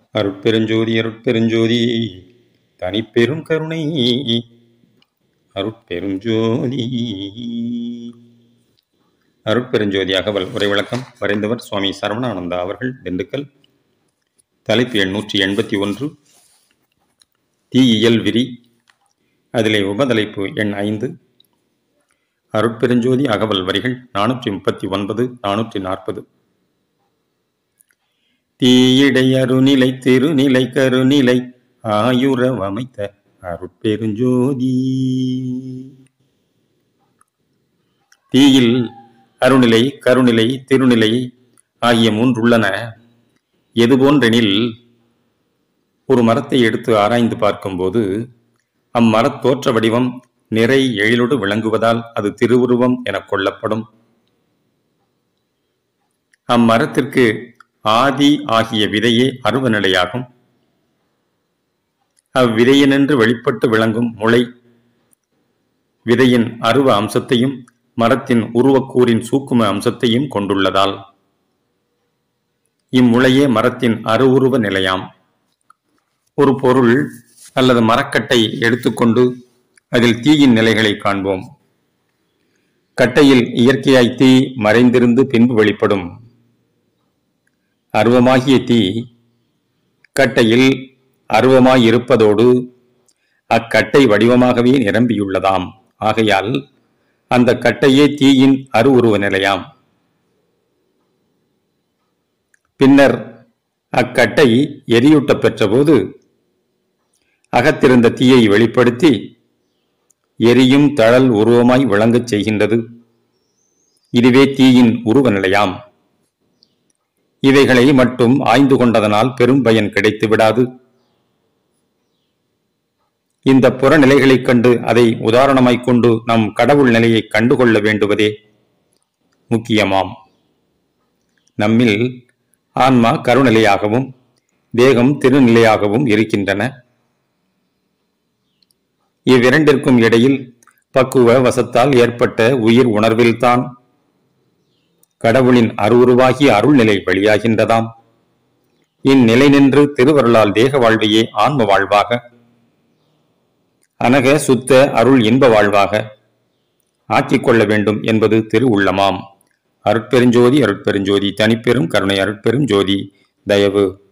அருட்பெருஞ்சோதி அருட்பெருஞ்சோதி தனிப்பெரும் கருணை அருட்பெருஞ்சோதி அருட்பெருஞ்சோதி அகவல் உரை விளக்கம் வரைந்தவர் சுவாமி சரவணானந்தா அவர்கள் திண்டுக்கல் தலைப்பு எண் நூற்றி எண்பத்தி ஒன்று தீயியல் விரி அதிலே உபதலைப்பு எண் ஐந்து அருட்பெருஞ்சோதி அகவல் வரிகள் நானூற்றி முப்பத்தி ஒன்பது நானூற்றி நாற்பது தீயிடை அருநிலை திருநிலை கருநிலை ஆயுரவ் அமைத்த அருட்பெருஞ்சோதி தீயில் அருநிலை கருநிலை திருநிலை ஆகிய மூன்றுள்ளன எதுபோன்றெனில் ஒரு மரத்தை எடுத்து ஆராய்ந்து பார்க்கும்போது அம்மரத் தோற்ற வடிவம் நிறை எழிலோடு விளங்குவதால் அது திருவுருவம் எனக் கொள்ளப்படும் அம்மரத்திற்கு ஆதி ஆகிய விதையே அருவ நிலையாகும் அவ்விதையினின்று வெளிப்பட்டு விளங்கும் முளை விதையின் அருவ அம்சத்தையும் மரத்தின் உருவக்கூறின் சூக்கும அம்சத்தையும் கொண்டுள்ளதால் இம்முளையே மரத்தின் அருவுருவ நிலையாம் ஒரு பொருள் அல்லது மரக்கட்டை எடுத்துக்கொண்டு அதில் தீயின் நிலைகளை காண்போம் கட்டையில் இயற்கையாய் தீ மறைந்திருந்து பின்பு வெளிப்படும் அருவமாகிய தீ கட்டையில் அருவமாய் இருப்பதோடு அக்கட்டை வடிவமாகவே நிரம்பியுள்ளதாம் ஆகையால் அந்த கட்டையே தீயின் அருவுருவ நிலையாம் பின்னர் அக்கட்டை எரியூட்டப் பெற்றபோது அகத்திருந்த தீயை வெளிப்படுத்தி எரியும் தழல் உருவமாய் விளங்கச் செய்கின்றது இதுவே தீயின் உருவ நிலையாம் இவைகளை மட்டும் ஆய்ந்து கொண்டதனால் பெரும் பயன் கிடைத்து விடாது இந்த புறநிலைகளைக் கண்டு அதை உதாரணமாய்க் கொண்டு நம் கடவுள் நிலையை கண்டுகொள்ள வேண்டுவதே முக்கியமாம் நம்மில் ஆன்மா கருநிலையாகவும் தேகம் திருநிலையாகவும் இருக்கின்றன இவ்விரண்டிற்கும் இடையில் பக்குவ வசத்தால் ஏற்பட்ட உயிர் உணர்வில்தான் கடவுளின் அருவுருவாகிய அருள்நிலை வெளியாகின்றதாம் இந்நிலை நின்று திருவருளால் தேக வாழ்வையே ஆன்ம வாழ்வாக அனக சுத்த அருள் இன்ப வாழ்வாக ஆக்கிக் கொள்ள வேண்டும் என்பது திரு உள்ளமாம் அருட்பெருஞ்சோதி அருட்பெருஞ்சோதி தனிப்பெரும் கருணை அருட்பெரும் ஜோதி தயவு